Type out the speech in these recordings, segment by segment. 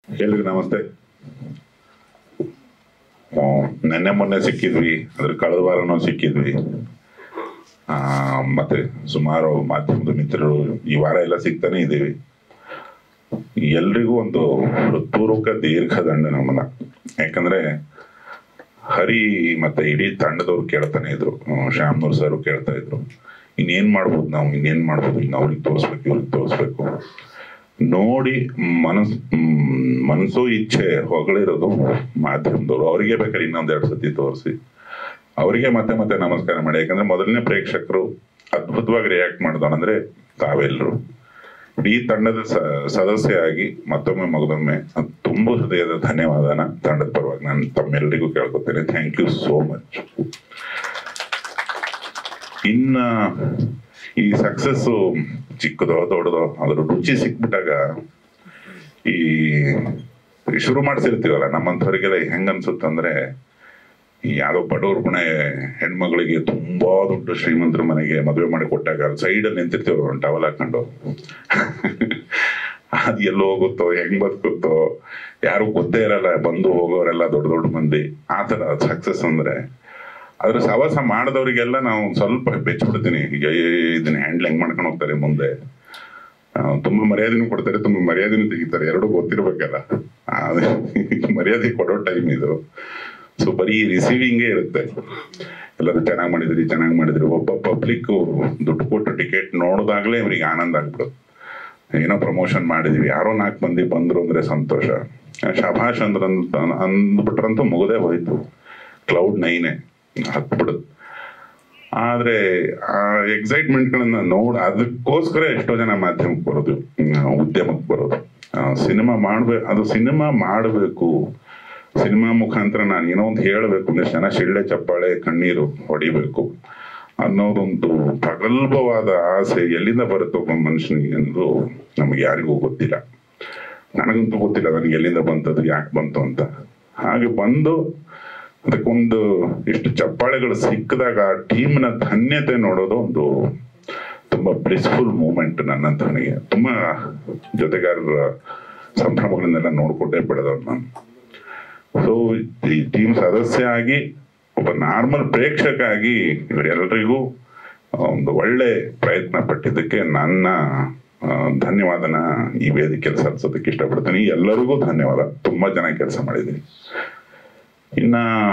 ಎಲ್ರಿಗೂ ನಮಸ್ತೆ ಆ, ನೆನ್ನೆ ಮೊನ್ನೆ ಸಿಕ್ಕಿದ್ವಿ ಅದ್ರ ಕಳೆದ ವಾರನೂ ಸಿಕ್ಕಿದ್ವಿ ಆ, ಮತ್ತೆ ಸುಮಾರು ಮಾಧ್ಯಮದ ಮಿತ್ರರು ಈ ವಾರ ಎಲ್ಲ ಸಿಗ್ತಾನೆ ಇದ್ದೀವಿ ಎಲ್ರಿಗೂ ಒಂದು ಹೃತ್ಪೂರ್ವಕ ದೀರ್ಘ ದಂಡ ನಮನ ಯಾಕಂದ್ರೆ ಹರಿ ಮತ್ತೆ ಇಡೀ ತಂಡದವ್ರು ಕೇಳ್ತಾನೆ ಇದ್ರು ಆ, ಶ್ಯಾಮ್ನೂರ್ ಸರ್ ಕೇಳ್ತಾ ಇದ್ರು ಇನ್ನೇನ್ ಮಾಡ್ಬೋದು ನಾವು ಇನ್ನೇನ್ ಮಾಡ್ಬೋದು ಇನ್ನು ಅವ್ರಿಗೆ ತೋರಿಸ್ಬೇಕು ಇವ್ರಿಗೆ ತೋರಿಸ್ಬೇಕು ನೋಡಿ ಮನಸ್ ಮ್, ಮನಸ್ಸು ಇಚ್ಛೆ ಹೊಗಳಿರೋದು ಮಾಧ್ಯಮದವರು ಅವರಿಗೆ ಬೇಕಾದ್ರೆ ಇನ್ನೊಂದೆರಡು ಸತಿ ತೋರಿಸಿ ಅವರಿಗೆ ಮತ್ತೆ ಮತ್ತೆ ನಮಸ್ಕಾರ ಮಾಡಿ ಯಾಕಂದ್ರೆ ಮೊದಲನೇ ಪ್ರೇಕ್ಷಕರು ಅದ್ಭುತವಾಗಿ ರಿಯಾಕ್ಟ್ ಮಾಡಿದವನು ಅಂದ್ರೆ ತಾವೆಲ್ಲರೂ ಇಡೀ ತಂಡದ ಸ- ಸದಸ್ಯ ಆಗಿ ಮತ್ತೊಮ್ಮೆ ಮಗದೊಮ್ಮೆ ತುಂಬ ಹೃದಯದ ಧನ್ಯವಾದನ ತಂಡದ ಪರವಾಗಿ ನಾನು ತಮ್ಮೆಲ್ಲರಿಗೂ ಕೇಳ್ಕೊತೇನೆ ಥ್ಯಾಂಕ್ ಯು ಸೋ ಮಚ್ ಇನ್ನ ಈ ಸಕ್ಸಸ್ ಚಿಕ್ಕದೋ ದೊಡ್ಡದೋ ಅದ್ರ ರುಚಿ ಸಿಕ್ಬಿಟ್ಟಾಗ ಈ ಶುರು ಮಾಡಿಸಿರ್ತೀವಲ್ಲ ನಮ್ಮಂಥವ್ರಿಗೆಲ್ಲ ಹೆಂಗ್ ಅನ್ಸುತ್ತಂದ್ರೆ ಈ ಯಾವ್ದೋ ಬಡವ್ರ ಗುಣ ಹೆಣ್ಮಗಳಿಗೆ ತುಂಬಾ ದೊಡ್ಡ ಶ್ರೀಮಂತರ ಮನೆಗೆ ಮದುವೆ ಮಾಡಿ ಕೊಟ್ಟಾಗ ಸೈಡ್ ಅಲ್ಲಿ ನಿಂತಿರ್ತೀವಿ ಒಂದು ಟವಲ್ ಹಾಕೊಂಡು ಅದ್ ಎಲ್ಲಿ ಹೋಗುತ್ತೋ ಹೆಂಗ್ ಬದುಕುತ್ತೋ ಯಾರು ಗೊತ್ತೇ ಇರಲ್ಲ ಬಂದು ಹೋಗೋರೆಲ್ಲ ದೊಡ್ಡ ದೊಡ್ಡ ಮಂದಿ ಆ ತರ ಸಕ್ಸಸ್ ಅಂದ್ರೆ ಅದ್ರ ಸವಾಸ ಮಾಡಿದವರಿಗೆಲ್ಲ ನಾವು ಸ್ವಲ್ಪ ಬೆಚ್ಚಿಬಿಡ್ತೀನಿ ಈಗ ಏ- ಇದನ್ನ ಹ್ಯಾಂಡ್ಲ್ ಹೆಂಗ್ ಮಾಡ್ಕೊಂಡು ಹೋಗ್ತಾರೆ ಮುಂದೆ ಆ, ತುಂಬಾ ಮರ್ಯಾದೆನೂ ಕೊಡ್ತಾರೆ ತುಂಬಾ ಮರ್ಯಾದೆನೂ ತೆಗಿತಾರೆ ಎರಡು ಗೊತ್ತಿರ್ಬೇಕಲ್ಲ ಆ, ಮರ್ಯಾದೆ ಕೊಡೋ ಟೈಮ್ ಇದು ಸೊ ಬರೀ ರಿಸೀವಿಂಗೇ ಇರುತ್ತೆ ಎಲ್ಲರೂ ಚೆನ್ನಾಗಿ ಮಾಡಿದ್ರಿ ಚೆನ್ನಾಗಿ ಮಾಡಿದ್ರಿ ಒಬ್ಬ ಪಬ್ಲಿಕ್ ದುಡ್ಡು ಕೊಟ್ಟು ಟಿಕೆಟ್ ನೋಡಿದಾಗ್ಲೇ ಅವ್ರಿಗೆ ಆನಂದ ಆಗ್ಬಿಡುತ್ತೆ ಏನೋ ಪ್ರಮೋಷನ್ ಮಾಡಿದ್ವಿ ಯಾರೋ ನಾಲ್ಕು ಮಂದಿ ಬಂದ್ರು ಅಂದ್ರೆ ಸಂತೋಷ ಶಭಾಷ್ ಅಂದ್ರಂತ ಅಂದ್ಬಿಟ್ರಂತೂ ಮುಗದೇ ಹೋಯ್ತು ಕ್ಲೌಡ್ ನೈನೆ ಹತ್ಬಿಡುತ್ತೆ ಆದ್ರೆ ಆ ಎಕ್ಸೈಟ್ಮೆಂಟ್ಗಳನ್ನ ನೋಡ್ ಅದಕ್ಕೋಸ್ಕರ ಎಷ್ಟೋ ಜನ ಮಾಧ್ಯಮಕ್ಕೆ ಬರೋದು ಹ್ಮ್, ಉದ್ಯಮಕ್ಕೆ ಬರೋದು ಸಿನಿಮಾ ಮಾಡ್ಬೇಕು ಅದು ಸಿನಿಮಾ ಮಾಡಬೇಕು ಸಿನಿಮಾ ಮುಖಾಂತರ ನಾನು ಏನೋ ಒಂದು ಹೇಳಬೇಕು ಒಂದಿಷ್ಟು ಜನ ಶಿಳ್ಳೆ ಚಪ್ಪಾಳೆ ಕಣ್ಣೀರು ಹೊಡಿಬೇಕು ಅನ್ನೋದೊಂದು ಪ್ರಗಲ್ಭವಾದ ಆಸೆ ಎಲ್ಲಿಂದ ಬರುತ್ತೆ ಒಬ್ಬ ಮನುಷ್ಯನಿಗೆ ಅನ್ನೋದು ನಮಗೆ ಯಾರಿಗೂ ಗೊತ್ತಿಲ್ಲ ನನಗಂತೂ ಗೊತ್ತಿಲ್ಲ ನನಗೆ ಎಲ್ಲಿಂದ ಬಂತದ್ದು ಯಾಕೆ ಬಂತು ಅಂತ ಹಾಗೆ ಬಂದು ಅದಕ್ಕೊಂದು ಇಷ್ಟು ಚಪ್ಪಾಳೆಗಳು ಸಿಕ್ಕಿದಾಗ ಆ ಟೀಮ್ನ ಧನ್ಯತೆ ನೋಡೋದು ಒಂದು ತುಂಬಾ ಬ್ಲಿಸ್ಫುಲ್ ಮೂಮೆಂಟ್ ನನ್ನಂತವನಿಗೆ ತುಂಬಾ ಜೊತೆಗಾರರ ಸಂಭ್ರಮಗಳನ್ನೆಲ್ಲ ನೋಡ್ಕೊಂಡೇ ಬೆಳೆದವ್ ನಾನು ಸೊ ಈ ಟೀಮ್ ಸದಸ್ಯ ಆಗಿ ಒಬ್ಬ ನಾರ್ಮಲ್ ಪ್ರೇಕ್ಷಕ ಆಗಿ ಇವರೆಲ್ಲರಿಗೂ ಒಂದು ಒಳ್ಳೆ ಪ್ರಯತ್ನ ಪಟ್ಟಿದ್ದಕ್ಕೆ ನನ್ನ ಆ, ಧನ್ಯವಾದನ ಈ ವೇದಿಕೆಯಲ್ಲಿ ಸಲ್ಲಿಸೋದಕ್ಕೆ ಇಷ್ಟಪಡ್ತೀನಿ ಎಲ್ಲರಿಗೂ ಧನ್ಯವಾದ ತುಂಬಾ ಚೆನ್ನಾಗಿ ಕೆಲಸ ಮಾಡಿದ್ದೀನಿ ಇನ್ನ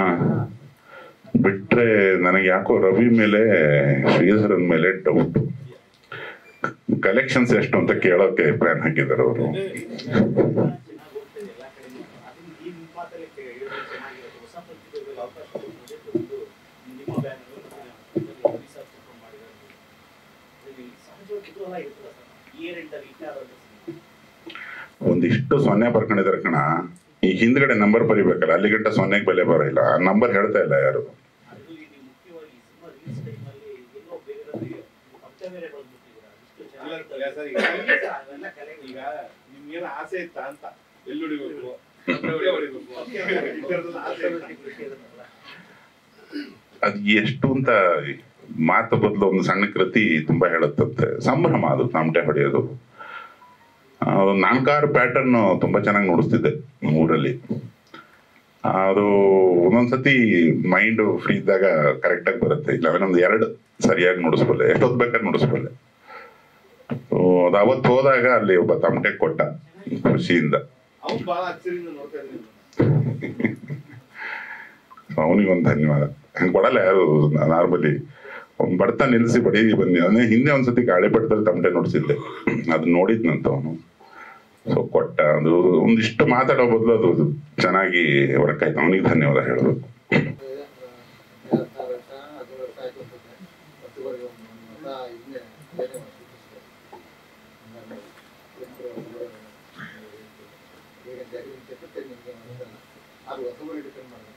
ಬಿಟ್ರೆ ನನಗೆ ಯಾಕೋ ರವಿ ಮೇಲೆ ಶ್ರೀಧರನ್ ಮೇಲೆ ಡೌಟ್ ಕಲೆಕ್ಷನ್ಸ್ ಎಷ್ಟು ಅಂತ ಕೇಳೋಕೆ ಪ್ಲಾನ್ ಹಾಕಿದ್ದಾರೆ ಅವರು ಗೊತ್ತಿದೆ ಎಲ್ಲ ಕಡೆನೂ ಅದನ್ನ ಈ ನಿಮ್ಮ ಮಾತಲ್ಲಿ ಕೇ- ಹೇಳಿದ್ರೆ ಚೆನ್ನಾಗಿರುತ್ತೆ ಹೊಸ ಪ್ರತಿಭೆಗಳಿಗೆ ಅವಕಾಶ ಕೊಡೋದೇ ಒಂದು ನಿಮ್ಮ ಬ್ಯಾನರ್ ಮತ್ತೆ ರಿಸರ್ಚ್ ಮಾಡಿದ್ದಾರೆ ಅದ್ರಲ್ಲಿ ಸಹಜವಾಗಿ ಕುತೂಹಲ ಇರ್ತದೆ ಸರ್ ಇಯರ್ ಎಂಟಲ್ಲಿ ಇಟ್ಟ ಒಂದಿಷ್ಟು ಸೊನ್ನೆ ಬರ್ಕೊಂಡಿದ್ದಾರೆ ಕಣ ಈ ಹಿಂದ್ಗಡೆ ನಂಬರ್ ಬರಿಬೇಕಲ್ಲ ಅಲ್ಲಿ ಗಂಟ ಸೊನ್ನೆಗೆ ಬೆಲೆ ಬರೋಲ್ಲ ಆ ನಂಬರ್ ಹೇಳ್ತಾ ಇಲ್ಲ ಯಾರು ಅದರಲ್ಲಿ ನೀವು ಮುಖ್ಯವಾಗಿ ಸಿನಿಮಾ ರಿಲೀಸ್ ಟೈಮಲ್ಲಿ ಎಲ್ಲೋ ಬೇರೆ ಪಕ್ಕ ಬೇರೆ ಬಂದ್ಬಿಟ್ಟಿದ್ದೀರಾ ಇಷ್ಟು ಇಲ್ಲ, ಚೆನ್ನಾಗಿ ಇಲ್ಲ ಸರ್, ಈಗ- ಇಲ್ಲ ಸರ್, ಅವೆಲ್ಲ ಕಲೆ ಈಗ ನಿಮ್ಗೇನು ಆಸೆ ಇತ್ತ ಅಂತ ಎಲ್ಲಿ ಹೊಡಿಬೇಕು ಎಲ್ಲಿ ಹೊಡಿಬೇಕು ಈ ಥರದ್ದೆಲ್ಲ ಆಸೆ ಇತ್ತ? ಅದ್ ಎಷ್ಟು ಅಂತ ಮಾತು ಬದಲು ಒಂದು ಸಣ್ಣ ಕೃತಿ ತುಂಬಾ ಹೇಳುತ್ತಂತೆ ಸಂಭ್ರಮ ಅದು ತಮಟೆ ಹೊಡೆಯೋದು ಆ, ಒಂದು ನಾಲ್ಕಾರು ಪ್ಯಾಟರ್ನ್ ತುಂಬಾ ಚೆನ್ನಾಗಿ ನುಡಿಸ್ತಿದ್ದೆ ಊರಲ್ಲಿ ಅದು ಒಂದೊಂದ್ಸತಿ ಮೈಂಡ್ ಫ್ರೀ ಇದ್ದಾಗ ಕರೆಕ್ಟ್ ಆಗಿ ಬರುತ್ತೆ ಇಲ್ಲ ಒಂದು ಎರಡು ಸರಿಯಾಗಿ ನುಡಿಸ್ಬಲ್ಲೆ ಎಷ್ಟೊತ್ತು ಬೇಕಾದ್ರೆ ನುಡಿಸ್ಬಲ್ಲೆ So, ಅದು ಅವತ್ತು ಹೋದಾಗ ಅಲ್ಲಿ ಒಬ್ಬ ತಮಟೆ ಕೊಟ್ಟ ಖುಷಿಯಿಂದ ಅವ್ನು ಬಹಳ ಅಚ್ಚರಿಯಿಂದ ನೋಡ್ತಾ ಇದ್ದೀನಿ ಅವನಿಗೆ ಒಂದು ಧನ್ಯವಾದ ಹಂಗೆ ಕೊಡಲ್ಲ ಯಾರು ನಾರ್ಮಲಿ ಅವ್ನು ಬಡ್ತಾ ನಿಲ್ಲಿಸಿ ಬಡಿ ಬನ್ನಿ ಅದನ್ನೇ ಹಿಂದೆ ಒಂದ್ಸತಿ ಗಾಳಿ ಪಟ್ಟದಲ್ಲಿ ತಮಟೆ ನೋಡ್ಸಿದ್ದೆ ಅದನ್ನ ನೋಡಿದ್ನಂತ ಅವನು ಸೊ ಕೊಟ್ಟ ಅದು ಒಂದಿಷ್ಟು ಮಾತಾಡೋ ಬದಲು ಅದು ಚೆನ್ನಾಗಿ ವರ್ಕ್ ಆಯ್ತು ಅವನಿಗೆ ಧನ್ಯವಾದ ಹೇಳಬೇಕು ಹದಿನಾರು ವರ್ಷ ಹದಿನೇಳು ವರ್ಷ ಆಯ್ತು ಅನ್ಸುತ್ತೆ ಹತ್ತುವರೆಗೆ ಒಂದು ಮತ ಹಿಂದೆ ಬೇರೆ ಸೂಚಿಸಿದೆ ನಾನು ಇಬ್ಬರು ಮೂವರು ಈಗ ಜಾರಿ ಕೆಟ್ಟತ್ತೆ ನಿಮಗೆ ಅನಿಸಲ್ಲ ಅದು ಹೊಸಬರಿ ಡಿಪೆಂಡ್ ಮಾಡಲ್ಲ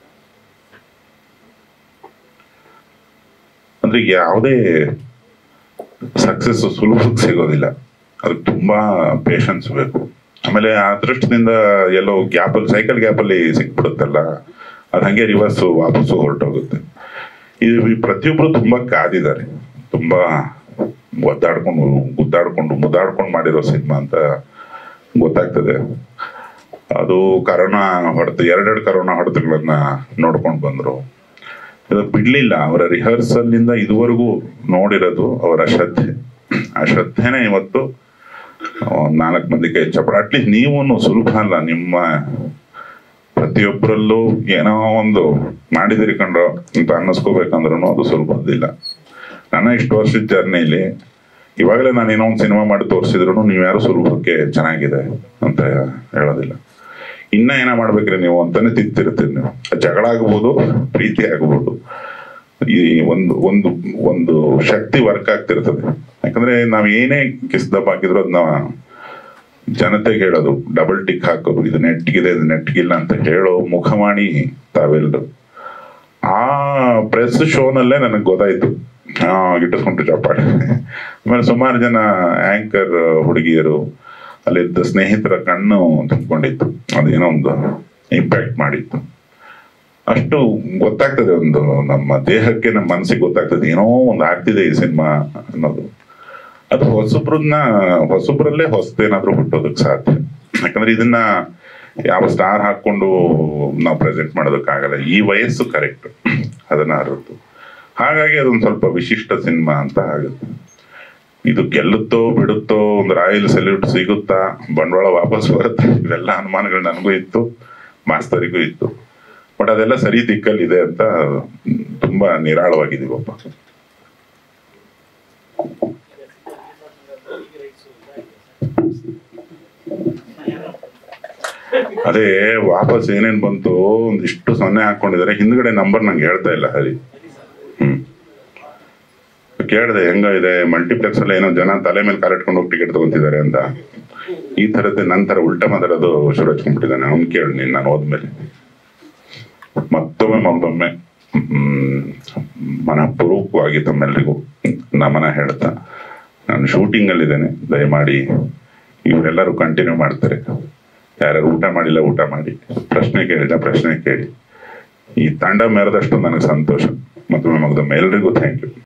ಅಂದ್ರೆ ಯಾವುದೇ ಸಕ್ಸಸ್ ಸುಲಭಕ್ಕೆ ಸಿಗೋದಿಲ್ಲ ಅದಕ್ಕೆ ತುಂಬಾ ಪೇಷನ್ಸ್ ಬೇಕು ಆಮೇಲೆ ಆ ಅದೃಷ್ಟದಿಂದ ಎಲ್ಲೋ ಗ್ಯಾಪಲ್ಲಿ ಸೈಕಲ್ ಗ್ಯಾಪಲ್ಲಿ ಸಿಕ್ಬಿಡುತ್ತಲ್ಲ ಅದು ಹಂಗೆ ರಿವರ್ಸ್ ವಾಪಸ್ಸು ಹೊರಟೋಗುತ್ತೆ ಇದು ಈ ಪ್ರತಿಯೊಬ್ರು ತುಂಬಾ ಕಾದಿದ್ದಾರೆ ತುಂಬಾ ಒದ್ದಾಡ್ಕೊಂಡು ಗುದ್ದಾಡ್ಕೊಂಡು ಮುದ್ದಾಡ್ಕೊಂಡು ಮಾಡಿರೋ ಸಿನಿಮಾ ಅಂತ ಗೊತ್ತಾಗ್ತದೆ ಅದು ಕರೋನಾ ಹೊಡೆತ ಎರಡೆರಡು ಕರೋನಾ ಹೊಡೆತಗಳನ್ನ ನೋಡ್ಕೊಂಡು ಬಂದ್ರು ಇದು ಬಿಡ್ಲಿಲ್ಲ ಅವರ ರಿಹರ್ಸಲ್ ಇಂದ ಇದುವರೆಗೂ ನೋಡಿರೋದು ಅವರ ಶ್ರದ್ಧೆ ಆ ಶ್ರದ್ಧೆನೇ ಇವತ್ತು ಒಂದ್ ನಾಲ್ಕು ಮಂದಿ ಕೈ ಚಪ್ಪಳ ಅಟ್ಲೀಸ್ಟ್ ನೀವು ಸುಲಭ ಅಲ್ಲ ನಿಮ್ಮ ಪ್ರತಿಯೊಬ್ಬರಲ್ಲೂ ಏನೋ ಒಂದು ಮಾಡಿದಿರಿ ಕಂಡ್ರು ಅಂತ ಅನ್ನಿಸ್ಕೋಬೇಕಂದ್ರೂ ಅದು ಸುಲಭದಿಲ್ಲ ನನ್ನ ಇಷ್ಟು ವರ್ಷದ ಜರ್ನಿಲಿ ಇವಾಗಲೇ ನಾನು ಏನೋ ಒಂದು ಸಿನಿಮಾ ಮಾಡಿ ತೋರಿಸಿದ್ರು ನೀವು ಯಾರು ಸುಲಭಕ್ಕೆ ಚೆನ್ನಾಗಿದೆ ಅಂತ ಹೇಳೋದಿಲ್ಲ ಇನ್ನ ಏನ ಮಾಡ್ಬೇಕ್ರಿ ನೀವು ಅಂತಾನೆ ತಿಂತಿರ್ತೀರಿ ನೀವು ಜಗಳ ಆಗ್ಬೋದು ಪ್ರೀತಿ ಆಗ್ಬೋದು ಈ ಒಂದು ಒಂದು ಒಂದು ಶಕ್ತಿ ವರ್ಕ್ ಆಗ್ತಿರ್ತದೆ ಯಾಕಂದ್ರೆ ನಾವ್ ಏನೇ ಕಿಸ್ದಪ್ಪ ಹಾಕಿದ್ರು ಅದನ್ನ ಜನತೆಗೆ ಹೇಳೋದು ಡಬಲ್ ಟಿಕ್ ಹಾಕೋದು ಇದು ನೆಟ್ಗಿದೆ ಇದು ನೆಟ್ಗಿಲ್ಲ ಅಂತ ಹೇಳೋ ಮುಖವಾಣಿ ತಾವೆಲ್ರು ಆ ಪ್ರೆಸ್ ಶೋನಲ್ಲೇ ನನಗೆ ಗೊತ್ತಾಯ್ತು ಹಾ ಗಿಟ್ಟಿಸ್ಕೊಂಡು ಚಪ್ಪಾಳೆ ಆಮೇಲೆ ಸುಮಾರು ಜನ ಆಂಕರ್ ಹುಡುಗಿಯರು ಅಲ್ಲಿದ್ದ ಸ್ನೇಹಿತರ ಕಣ್ಣು ತುಂಬಿಕೊಂಡಿತ್ತು ಅದೇನೋ ಒಂದು ಇಂಪ್ಯಾಕ್ಟ್ ಮಾಡಿತ್ತು ಅಷ್ಟು ಗೊತ್ತಾಗ್ತದೆ ಒಂದು ನಮ್ಮ ದೇಹಕ್ಕೆ ನಮ್ಮ ಮನಸ್ಸಿಗೆ ಗೊತ್ತಾಗ್ತದೆ ಏನೋ ಒಂದು ಆಗ್ತಿದೆ ಈ ಸಿನಿಮಾ ಅನ್ನೋದು ಅದು ಹೊಸಬ್ರನ್ನ ಹೊಸಬ್ರಲ್ಲೇ ಹೊಸದೇನಾದ್ರೂ ಹುಟ್ಟೋದಕ್ಕೆ ಸಾಧ್ಯ ಯಾಕಂದ್ರೆ ಇದನ್ನ ಯಾವ ಸ್ಟಾರ್ ಹಾಕೊಂಡು ನಾವು ಪ್ರೆಸೆಂಟ್ ಮಾಡೋದಕ್ಕಾಗಲ್ಲ ಈ ವಯಸ್ಸು ಕರೆಕ್ಟ್ ಹದಿನಾರದ್ದು ಹಾಗಾಗಿ ಅದೊಂದು ಸ್ವಲ್ಪ ವಿಶಿಷ್ಟ ಸಿನಿಮಾ ಅಂತ ಆಗುತ್ತೆ ಇದು ಗೆಲ್ಲುತ್ತೋ ಬಿಡುತ್ತೋ ಒಂದು ರಾಯಲ್ ಸಲ್ಯೂಟ್ ಸಿಗುತ್ತಾ ಬಂಡವಾಳ ವಾಪಸ್ ಬರುತ್ತಾ ಇವೆಲ್ಲ ಅನುಮಾನಗಳು ನನಗೂ ಇತ್ತು ಮಾಸ್ತರಿಗೂ ಇತ್ತು ಬಟ್ ಅದೆಲ್ಲ ಸರಿ ದಿಕ್ಕಲ್ಲಿದೆ ಅಂತ ತುಂಬಾ ನಿರಾಳವಾಗಿದೀವಪ್ಪ ಅದೇ ವಾಪಸ್ ಏನೇನ್ ಬಂತು ಒಂದಿಷ್ಟು ಸೊನ್ನೆ ಹಾಕೊಂಡಿದ್ದಾರೆ ಹಿಂದ್ಗಡೆ ನಂಬರ್ ನಂಗೆ ಹೇಳ್ತಾ ಇಲ್ಲ ಹರಿ ಹ್ಮ್ ಕೇಳಿದೆ ಹೆಂಗ ಇದೆ ಮಲ್ಟಿಪ್ಲೆಕ್ಸ್ ಅಲ್ಲಿ ಏನೋ ಜನ ತಲೆ ಮೇಲೆ ಕಾಲಿಟ್ಕೊಂಡು ಹೋಗಿ ಟಿಕೆಟ್ ತಗೊಂತಿದ್ದಾರೆ ಅಂತ ಈ ತರದ್ದೇ ನಂತರ ಉಲ್ಟಾ ಮಾತಾಡೋದು ಶುರು ಹಚ್ಕೊಂಡ್ಬಿಟ್ಟಿದ್ದಾನೆ ಅವ್ನು ಕೇಳಿ ನೀನು ನಾನು ಹೋದ್ಮೇಲೆ ಮತ್ತೊಮ್ಮೆ ಮತ್ತೊಮ್ಮೆ ಹ್ಮ್, ಮನಪೂರ್ವಕವಾಗಿ ತಮ್ಮೆಲ್ಲರಿಗೂ ನಮನ ಹೇಳ್ತಾ ನಾನು ಶೂಟಿಂಗ್ ಅಲ್ಲಿದ್ದೇನೆ ದಯಮಾಡಿ ಇವರೆಲ್ಲರೂ ಕಂಟಿನ್ಯೂ ಮಾಡ್ತಾರೆ ಯಾರ್ಯಾರು ಊಟ ಮಾಡಿಲ್ಲ ಊಟ ಮಾಡಿ ಪ್ರಶ್ನೆ ಕೇಳಿಲ್ಲ ಪ್ರಶ್ನೆ ಕೇಳಿ ಈ ತಂಡ ಮೆರೆದಷ್ಟು ನನಗೆ ಸಂತೋಷ ಮತ್ತೊಮ್ಮೆ ಮಗದೊಮ್ಮೆ ಎಲ್ರಿಗೂ ಥ್ಯಾಂಕ್ ಯು